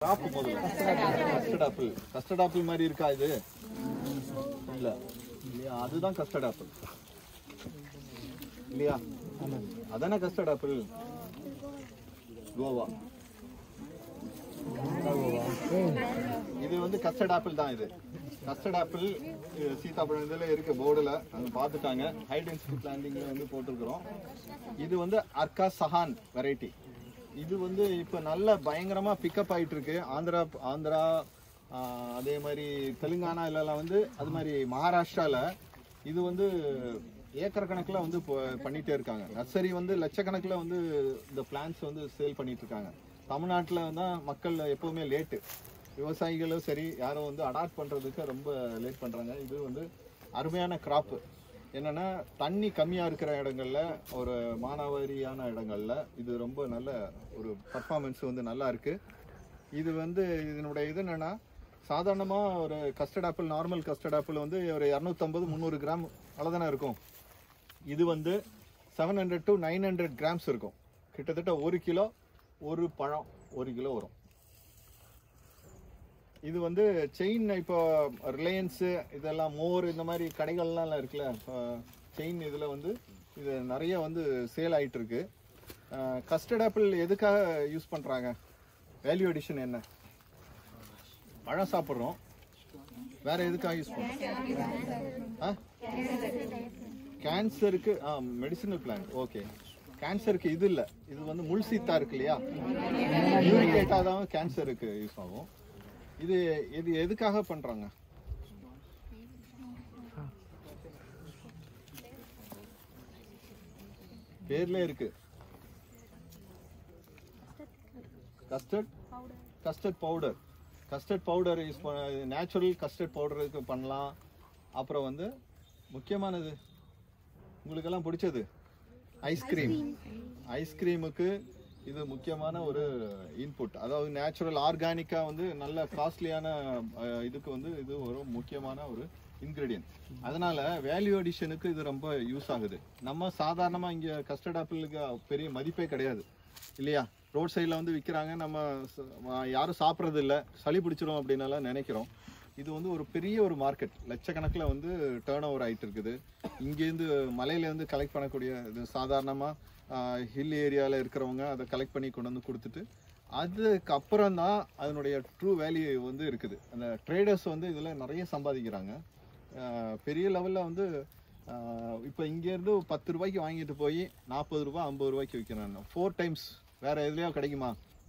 சாப்பிட்டு முதல்ல custard apple custard apple மாதிரி இருக்கா இது இல்ல இல்லையா அதுதான் கஸ்டர்ட் ஆப்பிள் இல்லையா அதானே கஸ்டர்ட் ஆப்பிள் கோவா இது வந்து கஸ்டர்ட் ஆப்பிள் தான் இது கஸ்டர்ட் ஆப்பிள் சீதாப்பழம் இதில் இருக்கு போர்டில் அங்கே பார்த்துட்டாங்க ஹை டென்சிட்டி பிளான்டிங்கில் வந்து போட்டிருக்கிறோம் இது வந்து அர்கா சஹான் வெரைட்டி இது வந்து இப்போ நல்ல பயங்கரமாக பிக்கப் ஆயிட்டு இருக்கு ஆந்திரா ஆந்திரா ஆஹ், அதே மாதிரி தெலுங்கானா இதெல்லாம் வந்து அது மாதிரி மகாராஷ்டிரால இது வந்து ஏக்கர் கணக்கில் வந்து இப்போ பண்ணிட்டே இருக்காங்க நர்சரி வந்து லட்சக்கணக்கில் வந்து இந்த பிளான்ஸ் வந்து சேல் பண்ணிட்டு இருக்காங்க தமிழ்நாட்டில் தான் மக்கள் எப்பவுமே லேட்டு விவசாயிகளும் சரி யாரும் வந்து அடாப்ட் பண்ணுறதுக்கு ரொம்ப லேட் பண்ணுறாங்க இது வந்து அருமையான கிராப்பு என்னன்னா தண்ணி கம்மியாக இருக்கிற இடங்கள்ல ஒரு மானாவாரியான இடங்கள்ல இது ரொம்ப நல்ல ஒரு பர்ஃபார்மன்ஸ் வந்து நல்லா இருக்கு இது வந்து இதனுடைய இது என்னன்னா சாதாரணமாக ஒரு custard apple normal custard apple வந்து ஒரு இரநூத்தம்பது முந்நூறு கிராம் அவ்வளோதானே இருக்கும் இது வந்து seven hundred to nine hundred grams இருக்கும் கிட்டத்தட்ட ஒரு கிலோ ஒரு பழம் ஒரு கிலோ வரும் இது வந்து செயின் இப்போ ரிலையன்ஸு இதெல்லாம் மோர் இந்த மாதிரி கடைகள்லாம் இருக்குல்ல செயின் இதில் வந்து இது நிறைய வந்து சேல் ஆயிட்டு இருக்கு கஸ்டர்ட் ஆப்பிள் எதுக்காக யூஸ் பண்ணுறாங்க வேல்யூ அடிஷன் என்ன பழம் சாப்பிட்றோம் வேற எதுக்காக யூஸ் பண்ணுறோம் கேன்சருக்கு ஆ மெடிசினல் பிளான்ட் ஓகே கேன்சருக்கு இது இல்லை இது வந்து முள் சீத்தா இருக்கு இல்லையா யூரிக் தான் கேன்சருக்கு யூஸ் ஆகும் இது இது எதுக்காக பண்றாங்க பேர்ல இருக்கு custard custard powder custard powder use பண்ண நேச்சுரல் கஸ்டர்ட் பவுடருக்கு பண்ணலாம் அப்புறம் வந்து முக்கியமானது உங்களுக்கெல்லாம் பிடிச்சது ஐஸ்கிரீம் ஐஸ்கிரீமுக்கு இது முக்கியமான ஒரு இன்புட் அதாவது நேச்சுரல் ஆர்கானிக்காக வந்து நல்ல காஸ்ட்லியான இதுக்கு வந்து இது ஒரு முக்கியமான ஒரு இன்க்ரீடியன்ட் அதனால வேல்யூ அடிஷனுக்கு இது ரொம்ப யூஸ் ஆகுது நம்ம சாதாரணமாக இங்கே கஸ்டர்ட் ஆப்பிளுக்கு பெரிய மதிப்பே கிடையாது இல்லையா ரோட் சைடில் வந்து விற்கிறாங்க நம்ம ச- வா- யாரும் சாப்பிட்றது இல்லை சளி பிடிச்சிரும் அப்படின்னலாம் நினைக்கிறோம் இது வந்து ஒரு பெரிய ஒரு மார்க்கெட் லட்சக்கணக்கில் வந்து டேர்ன் ஓவர் ஆகிட்டு இருக்குது இங்கேருந்து மலையிலேருந்து கலெக்ட் பண்ணக்கூடிய இது சாதாரணமாக ஹில் ஏரியாவில் இருக்கிறவங்க அதை கலெக்ட் பண்ணி கொண்டு வந்து கொடுத்துட்டு அதுக்கப்புறம் தான் அதனுடைய ட்ரூ வேல்யூ வந்து இருக்குது அந்த ட்ரேடர்ஸ் வந்து இதில் நிறைய சம்பாதிக்கிறாங்க ஆஹ் பெரிய லெவலில் வந்து இப்போ இங்கேருந்து பத்து ரூபாய்க்கு வாங்கிட்டு போய் நாற்பது ரூபாய் ஐம்பது ரூபாய்க்கு விற்கிறாங்க ஃபோர் டைம்ஸ் வேற எதுலையோ கிடைக்குமா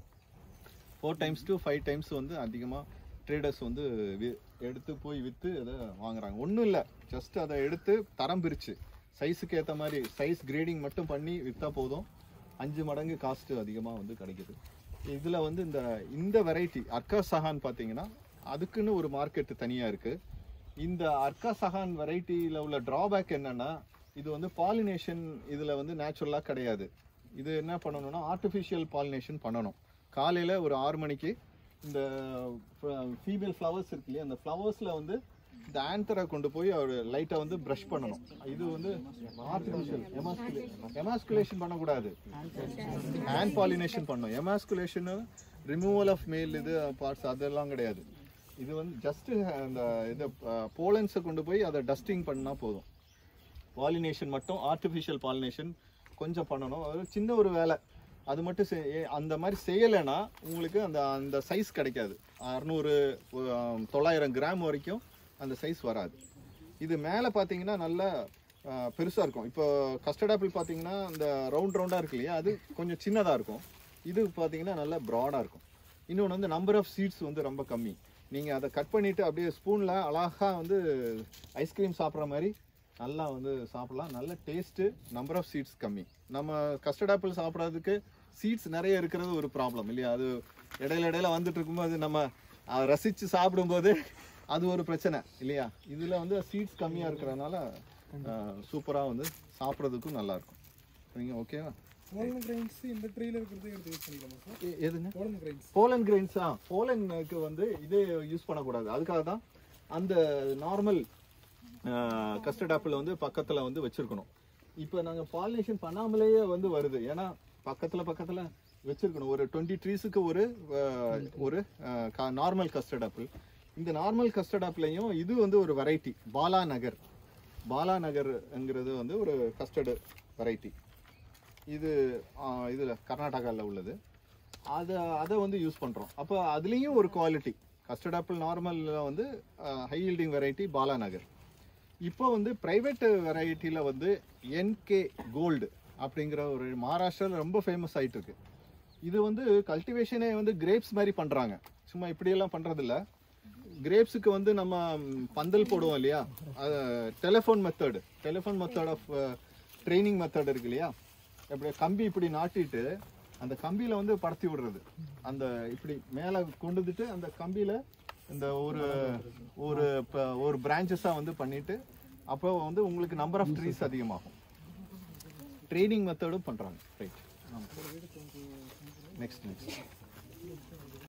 four times to five times வந்து அதிகமாக ட்ரேடர்ஸ் வந்து வி- எடுத்து போய் விற்று அதை வாங்குறாங்க ஒன்றும் இல்லை ஜஸ்ட் அதை எடுத்து தரம் பிரித்து சைஸுக்கு ஏற்ற மாதிரி சைஸ் கிரேடிங் மட்டும் பண்ணி விற்றா போதும் அஞ்சு மடங்கு காஸ்ட்டு அதிகமாக வந்து கிடைக்குது இதில் வந்து இந்த இந்த வெரைட்டி அர்க்கா சஹான் பார்த்தீங்கன்னா அதுக்குன்னு ஒரு மார்க்கெட் தனியாக இருக்குது இந்த அர்க்கா சஹான் வெரைட்டியில் உள்ள ட்ராபேக் என்னன்னா இது வந்து பாலினேஷன் இதில் வந்து நேச்சுரலாக கிடையாது இது என்ன பண்ணணும்னா ஆர்டிஃபிஷியல் பாலினேஷன் பண்ணணும் காலையில் ஒரு ஆறு மணிக்கு இந்த ஃபீமேல் ஃப்ளவர்ஸ் இருக்கு இல்லையா அந்த ஃப்ளவர்ஸில் வந்து இந்த ஆன்தரை கொண்டு போய் அவர் லைட்டை வந்து ப்ரஷ் பண்ணணும் இது வந்து ஆர்டிஃபிஷியல் எமாஸ்குலேஷன் பண்ணக்கூடாது ஹேண்ட் பாலினேஷன் பண்ணணும் எமாஸ்குலேஷன் ரிமூவல் ஆஃப் மேல் இது பார்ட்ஸ் அதெல்லாம் கிடையாது இது வந்து ஜஸ்ட் அந்த இது போலன்ஸை கொண்டு போய் அதை டஸ்டிங் பண்ணா போதும் பாலினேஷன் மட்டும் ஆர்டிஃபிஷியல் பாலினேஷன் கொஞ்சம் பண்ணணும் அது சின்ன ஒரு வேலை அது மட்டும் செய்- ஏ- அந்த மாதிரி செய்யலைன்னா உங்களுக்கு அந்த அந்த சைஸ் கிடைக்காது அறநூறு தொள்ளாயிரம் கிராம் வரைக்கும் அந்த சைஸ் வராது இது மேலே பார்த்தீங்கன்னா நல்லா பெருசாக இருக்கும் இப்போ கஸ்டர்ட் ஆப்பிள் பார்த்தீங்கன்னா இந்த ரவுண்ட் ரவுண்டாக இருக்கு இல்லையா அது கொஞ்சம் சின்னதாக இருக்கும் இது பார்த்தீங்கன்னா நல்லா ப்ராடாக இருக்கும் இன்னொன்று வந்து நம்பர் ஆஃப் சீட்ஸ் வந்து ரொம்ப கம்மி நீங்கள் அதை கட் பண்ணிவிட்டு அப்படியே ஸ்பூனில் அழகாக வந்து ஐஸ்கிரீம் சாப்பிட்ற மாதிரி நல்லா வந்து சாப்பிடலாம் நல்ல டேஸ்ட்டு நம்பர் ஆஃப் சீட்ஸ் கம்மி நம்ம கஸ்டர்ட் ஆப்பிள் சாப்பிட்றதுக்கு சீட்ஸ் நிறைய இருக்கிறது ஒரு ப்ராப்ளம் இல்லையா அது இடையில இடையில வந்துட்டு இருக்கும்போது நம்ம அதை ரசித்து சாப்பிடும்போது அது ஒரு பிரச்சனை இல்லையா இதில் வந்து சீட்ஸ் கம்மியாக இருக்கிறதுனால சூப்பராக வந்து சாப்பிட்றதுக்கும் நல்லா இருக்கும் நீங்கள் ஓகேவா போலன் கிரைன்ஸ் இந்த ட்ரீல இருக்கிறது எடுத்து யூஸ் பண்ணிக்கலாமா சார் எ- எதுங்க போலன் கிரைன்ஸ் போலன் கிரெயின்ஸா போலனுக்கு வந்து இது யூஸ் பண்ணக்கூடாது அதுக்காக தான் அந்த நார்மல் கஸ்டர்ட் ஆப்பிள் வந்து பக்கத்துல வந்து வச்சிருக்கணும் இப்போ நாங்க பாலினேஷன் பண்ணாமலேயே வந்து வருது ஏன்னா பக்கத்துல பக்கத்துல வச்சிருக்கணும் ஒரு டுவெண்ட்டி ட்ரீஸுக்கு ஒரு அஹ், ஒரு நார்மல் கஸ்டர்ட் ஆப்பிள் இந்த நார்மல் கஸ்டர்ட் ஆப்பிளையும் இது வந்து ஒரு வெரைட்டி பாலா நகர் பாலா நகர்ங்கிறது வந்து ஒரு கஸ்டர்டு வெரைட்டி இது ஆஹ், இதுல கர்நாடகாவில் உள்ளது அதை அதை வந்து யூஸ் பண்ணுறோம் அப்போ அதுலேயும் ஒரு குவாலிட்டி கஸ்டர்ட் ஆப்பிள் நார்மலில் வந்து high yielding variety Bala Nagar இப்போ வந்து ப்ரைவேட் வெரைட்டியில் வந்து என்கே கோல்டு அப்படிங்கிற ஒரு மகாராஷ்டிராவில் ரொம்ப ஃபேமஸ் ஆயிட்டு இருக்கு இது வந்து கல்டிவேஷனே வந்து கிரேப்ஸ் மாதிரி பண்ணுறாங்க சும்மா இப்படியெல்லாம் பண்ணுறதில்ல கிரேப்ஸுக்கு வந்து நம்ம ம், பந்தல் போடுவோம் இல்லையா telephone method telephone method of training method இருக்கு இல்லையா இப்படி கம்பி இப்படி நாட்டிட்டு அந்த கம்பியில வந்து படத்தி விடுறது அந்த இப்படி மேலே கொண்டு வந்துட்டு அந்த கம்பியில இந்த ஒரு ஒரு ப- ஒரு பிரான்ச்சஸாக வந்து பண்ணிட்டு அப்போ வந்து உங்களுக்கு நம்பர் ஆஃப் ட்ரீஸ் அதிகமாகும் ட்ரைனிங் மெத்தடும் பண்ணுறாங்க ரைட் நெக்ஸ்ட் நெக்ஸ்ட்